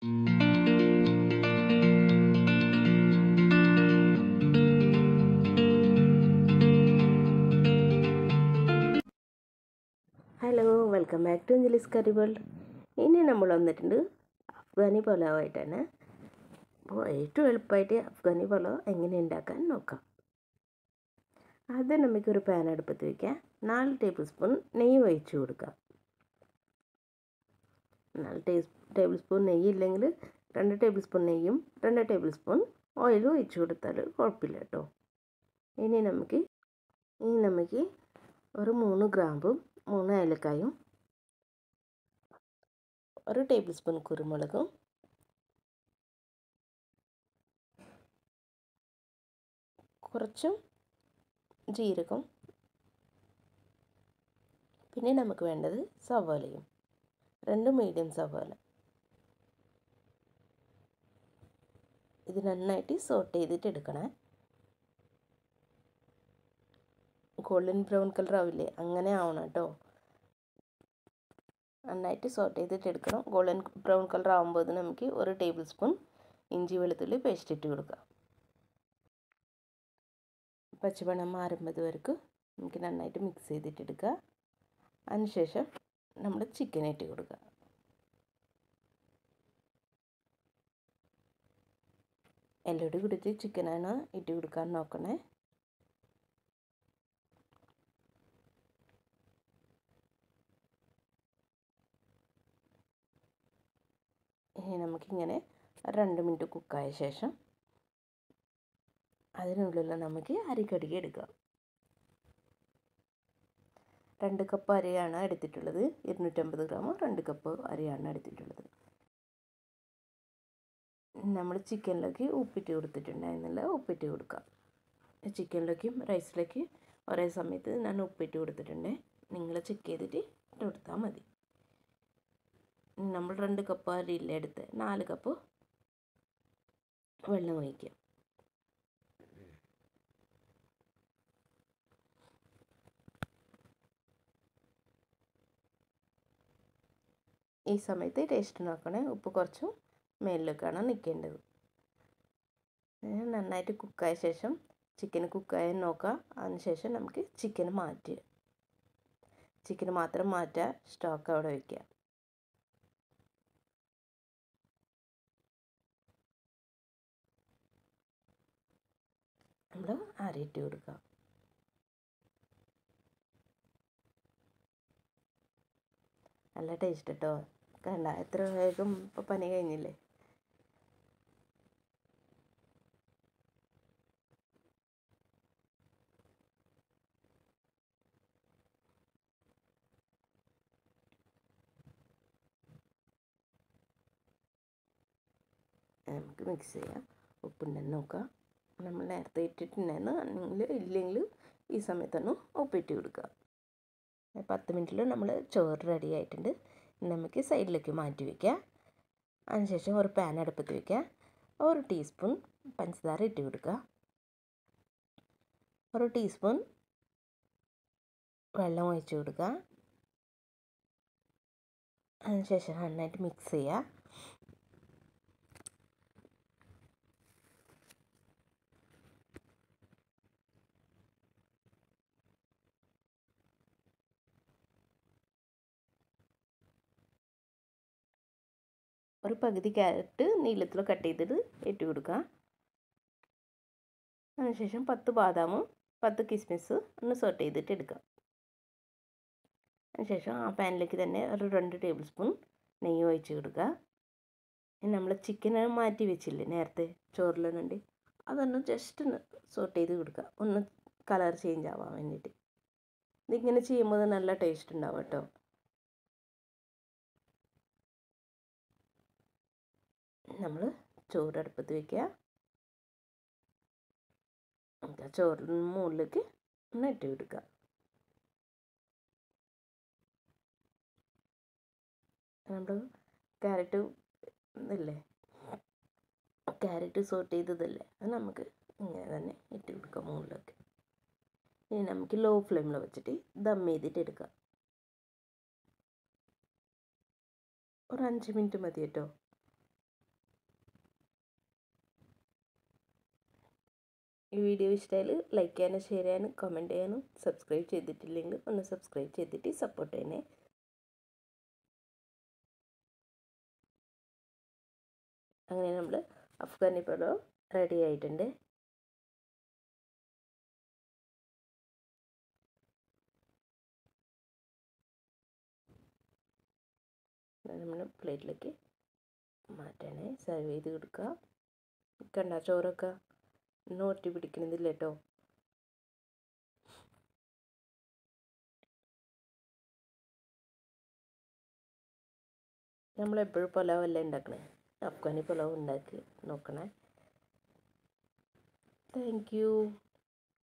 hello welcome back to Anjali's curry world ഇനി നമ്മൾ വന്നിട്ടുണ്ട് അഫ്ഗാനി പുലാവായിട്ടാണ് അപ്പോൾ ഏറ്റവും എളുപ്പമായിട്ട് അഫ്ഗാനി പുലാവ് എങ്ങനെ ഉണ്ടാക്കാൻ നോക്കാം ആദ്യം നമുക്കൊരു പാൻ അടുപ്പത്ത് വയ്ക്കാം നാല് ടേബിൾ സ്പൂൺ നെയ്യ് ഒഴിച്ച് കൊടുക്കാം നാല് ടേ ടേബിൾ സ്പൂൺ നെയ്യ് ഇല്ലെങ്കിൽ രണ്ട് ടേബിൾ സ്പൂൺ നെയ്യും രണ്ട് ടേബിൾ സ്പൂൺ ഓയിലും ഒഴിച്ച് കൊടുത്താൽ കുഴപ്പമില്ല കേട്ടോ ഇനി നമുക്ക് ഇനി നമുക്ക് ഒരു മൂന്ന് ഗ്രാമ്പും മൂന്ന് ഏലക്കായും ഒരു ടേബിൾ സ്പൂൺ കുരുമുളകും കുറച്ചും ജീരകം പിന്നെ നമുക്ക് വേണ്ടത് സവാളയും രണ്ട് മീഡിയം സവാള ഇത് നന്നായിട്ട് സോട്ട് ചെയ്തിട്ട് എടുക്കണേ ഗോൾഡൻ ബ്രൗൺ കളർ ആവില്ലേ അങ്ങനെ ആവണം കേട്ടോ നന്നായിട്ട് സോട്ട് ചെയ്തിട്ട് എടുക്കണം ഗോൾഡൻ ബ്രൗൺ കളർ ആകുമ്പോൾ നമുക്ക് ഒരു ടേബിൾ സ്പൂൺ ഇഞ്ചി വെളുത്തുള്ളി പേസ്റ്റ് ഇട്ട് കൊടുക്കാം പച്ചമണം മാറുമ്പോൾ വరకు നമുക്ക് നന്നായിട്ട് മിക്സ് ചെയ്തിട്ട് എടുക്കുക അതിനുശേഷം നമ്മൾ ചിക്കൻ ഇട്ട് കൊടുക്കുക എല്ലോട് കൂടിയിട്ട് ചിക്കനാണ് ഇട്ട് കൊടുക്കാൻ നോക്കണേ ഇനി നമുക്കിങ്ങനെ രണ്ട് മിനിറ്റ് കുക്കായ ശേഷം അതിനുള്ളിൽ നമുക്ക് അരിക്കടുകി എടുക്കാം രണ്ട് കപ്പ് അരിയാണ് എടുത്തിട്ടുള്ളത് ഇരുന്നൂറ്റമ്പത് ഗ്രാം രണ്ട് കപ്പ് അരിയാണ് എടുത്തിട്ടുള്ളത് നമ്മൾ ചിക്കനിലേക്ക് ഉപ്പിട്ട് കൊടുത്തിട്ടുണ്ടായിരുന്നില്ല ഉപ്പിട്ട് കൊടുക്കാം ചിക്കനിലേക്കും റൈസിലേക്ക് ഒരേ സമയത്ത് ഞാൻ ഉപ്പിട്ട് കൊടുത്തിട്ടുണ്ട് നിങ്ങൾ ചെക്ക് ചെയ്തിട്ട് ഇട്ട് കൊടുത്താൽ മതി നമ്മൾ രണ്ട് കപ്പ് അരിയില്ല എടുത്ത് നാല് കപ്പ് വെള്ളം ഒഴിക്കുക ഈ സമയത്ത് ടേസ്റ്റ് നോക്കണേ ഉപ്പ് കുറച്ചും മേലിലേക്കാണ് നിൽക്കേണ്ടത് നന്നായിട്ട് കുക്കായ ശേഷം ചിക്കൻ കുക്കായ നോക്കുക അതിനുശേഷം നമുക്ക് ചിക്കൻ മാറ്റുക ചിക്കൻ മാത്രം മാറ്റുക സ്റ്റോക്ക് അവിടെ വയ്ക്കുക നമ്മൾ അരയിട്ട് കൊടുക്കുക നല്ല ടേസ്റ്റ് കേട്ടോ കണ്ട എത്ര വേഗം ഇപ്പോൾ പനി കഴിഞ്ഞില്ലേ നമുക്ക് മിക്സ് ചെയ്യാം ഉപ്പുണ്ടെന്ന് നോക്കാം നമ്മൾ നേരത്തെ ഇട്ടിട്ടുണ്ടായിരുന്നു അല്ലെങ്കിൽ ഇല്ലെങ്കിൽ ഈ സമയത്തൊന്ന് ഉപ്പിട്ട് കൊടുക്കുക പത്ത് മിനിറ്റിൽ നമ്മൾ ചോറ് റെഡി ആയിട്ടുണ്ട് നമുക്ക് സൈഡിലേക്ക് മാറ്റി വയ്ക്കുക അതിനുശേഷം ഒരു പാൻ അടുപ്പത്ത് വയ്ക്കുക ഒരു ടീസ്പൂൺ പഞ്ചസാര ഇട്ട് കൊടുക്കുക ഒരു ടീസ്പൂൺ വെള്ളം ഒഴിച്ച് കൊടുക്കുക അതിനുശേഷം നന്നായിട്ട് മിക്സ് ചെയ്യുക ഒരു പകുതി ക്യാരറ്റ് നീളത്തിൽ കട്ട് ചെയ്തിട്ട് ഇട്ട് കൊടുക്കുക അതിനുശേഷം പത്ത് ബാദാമും പത്ത് കിസ്മിസ് ഒന്ന് സോട്ട് ചെയ്തിട്ട് എടുക്കുക അതിനുശേഷം ആ പാനിലേക്ക് തന്നെ ഒരു രണ്ട് ടേബിൾ സ്പൂൺ നെയ്യ് ഒഴിച്ച് കൊടുക്കുക നമ്മൾ ചിക്കൻ മാറ്റി വെച്ചില്ലേ നേരത്തെ ചോറിലുണ്ട് അതൊന്ന് ജസ്റ്റ് ഒന്ന് സോട്ട് ചെയ്ത് കൊടുക്കുക ഒന്ന് കളർ ചേഞ്ച് ആവാൻ വേണ്ടിയിട്ട് ഇതിങ്ങനെ ചെയ്യുമ്പോൾ നല്ല ടേസ്റ്റ് ഉണ്ടാവും കേട്ടോ നമ്മൾ ചോറ് അടുപ്പത്ത് വയ്ക്കുക ചോറിന് മുകളിലേക്ക് ഒന്ന് ഇട്ട് കൊടുക്കുക നമ്മൾ ക്യാരറ്റ് ഇല്ലേ ക്യാരറ്റ് സോട്ട് ചെയ്തതല്ലേ അത് നമുക്ക് ഇങ്ങനെ തന്നെ ഇട്ട് കൊടുക്കാം മുകളിലേക്ക് ഇനി നമുക്ക് ലോ ഫ്ലെയിമിൽ വെച്ചിട്ട് ദം ചെയ്തിട്ട് എടുക്കാം ഒരു അഞ്ച് മിനിറ്റ് മതി കേട്ടോ ഈ വീഡിയോ ഇഷ്ടമായാൽ ലൈക്ക് ചെയ്യാനും ഷെയർ ചെയ്യാനും കമൻറ്റ് ചെയ്യാനും സബ്സ്ക്രൈബ് ചെയ്തിട്ടില്ലെങ്കിൽ ഒന്ന് സബ്സ്ക്രൈബ് ചെയ്തിട്ട് സപ്പോർട്ട് ചെയ്യണേ അങ്ങനെ നമ്മൾ അഫ്ഗാനി പലാവ് റെഡി ആയിട്ടുണ്ട് നമ്മൾ പ്ലേറ്റിലേക്ക് മാറ്റണേ സെർവ് ചെയ്ത് കൊടുക്കുക കണ്ട ചോറൊക്കെ ഒന്നും ഒട്ടി പിടിക്കണതില്ല കേട്ടോ നമ്മളെപ്പോഴും പുലാവല്ല ഉണ്ടാക്കണേ അഫ്ഗാനി പുലാവ് ഉണ്ടാക്കി നോക്കണേ താങ്ക് യു